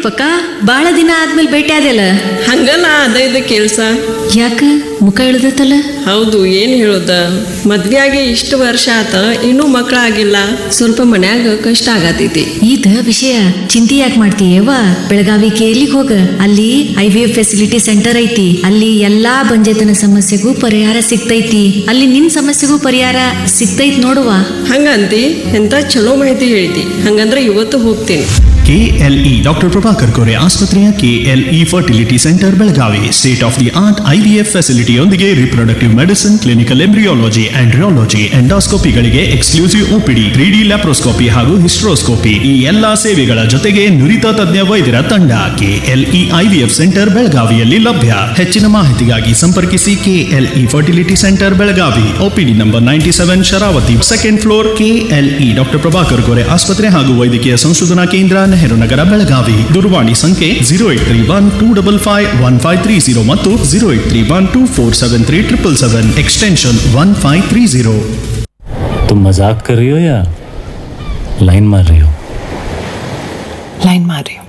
ದೀಪಕ್ಕ ಬಾಳ ದಿನ ಆದ್ಮೇಲೆ ಭೇಟಿ ಆದ್ಯಲ್ಲ ಹಂಗಲ್ಲ ಅದ ಇದು ಕೆಲ್ಸ ಯಾಕ ಮುಖ ಇಳ್ದತ್ತಲ್ಲ ಹೌದು ಏನ್ ಹೇಳೋದ ಮದ್ವೆ ಆಗಿ ಇಷ್ಟು ವರ್ಷ ಆತ ಇನ್ನೂ ಮಕ್ಕಳಾಗಿಲ್ಲ ಸ್ವಲ್ಪ ಮನ್ಯಾಗ ಕಷ್ಟ ಆಗತೈತಿ ಈತ ವಿಷಯ ಚಿಂತೆ ಯಾಕೆ ಮಾಡ್ತೀಯವ್ವ ಬೆಳಗಾವಿ ಕೇಲಿಗ್ ಹೋಗ ಅಲ್ಲಿ I V F facility centre ಐತಿ ಅಲ್ಲಿ ಎಲ್ಲಾ ಬಂಜೆತನ ಸಮಸ್ಯೆಗೂ ಪರಿಹಾರ ಸಿಗ್ತೈತಿ ಅಲ್ಲಿ ನಿನ್ ಸಮಸ್ಯೆಗೂ ಪರಿಹಾರ ಸಿಗ್ತೈತ್ ನೋಡುವ ಹಂಗಂತಿ ಎಂತ ಚಲೋ ಮಾಹಿತಿ ಹೇಳ್ತಿ ಹಂಗಂದ್ರೆ ಇವತ್ತು ಹೋಗ್ತೀನಿ ಕೆಎಲ್ಇ ಡಾಕ್ಟರ್ ಪ್ರಭಾಕರ್ ಕೋರೆ ಆಸ್ಪತ್ರೆಯ KLE fertility centre Belagavi state of the art IVF ಫೆಸಿಲಿಟಿಯೊಂದಿಗೆ reproductive medicine clinical embryology andrology ಎಂಡೋಸ್ಕೋಪಿಗಳಿಗೆ exclusive OPD three D laparoscopy ಹಾಗೂ ಹಿಸ್ಟ್ರೋಸ್ಕೋಪಿ ಈ ಎಲ್ಲಾ ಸೇವೆಗಳ ಜೊತೆಗೆ ನುರಿತ ತಜ್ಞ ವೈದ್ಯರ ತಂಡ ಕೆಎಲ್ಇ ಐವಿಎಫ್ ಸೆಂಟರ್ ಬೆಳಗಾವಿಯಲ್ಲಿ ಲಭ್ಯ ಹೆಚ್ಚಿನ ಮಾಹಿತಿಗಾಗಿ ಸಂಪರ್ಕಿಸಿ KLE fertility centre Belagavi OPD number ninety seven Sharavathi second floor KLE doctor Prabhakar Kore ಆಸ್ಪತ್ರೆ ಹಾಗೂ ವೈದ್ಯಕೀಯ ಸಂಶೋಧನಾ ಕೇಂದ್ರ ನೆಹರು ನಗರ ಬೆಳಗಾವಿ ದೂರವಾಣಿ ಸಂಖ್ಯೆ zero eight three one two double five one five three zero ಮತ್ತು zero eight three one two four seven three triple seven extension one five three zero तुम मजाक कर रही हो या लाइन मार रही हो लाइन मार रही हूँ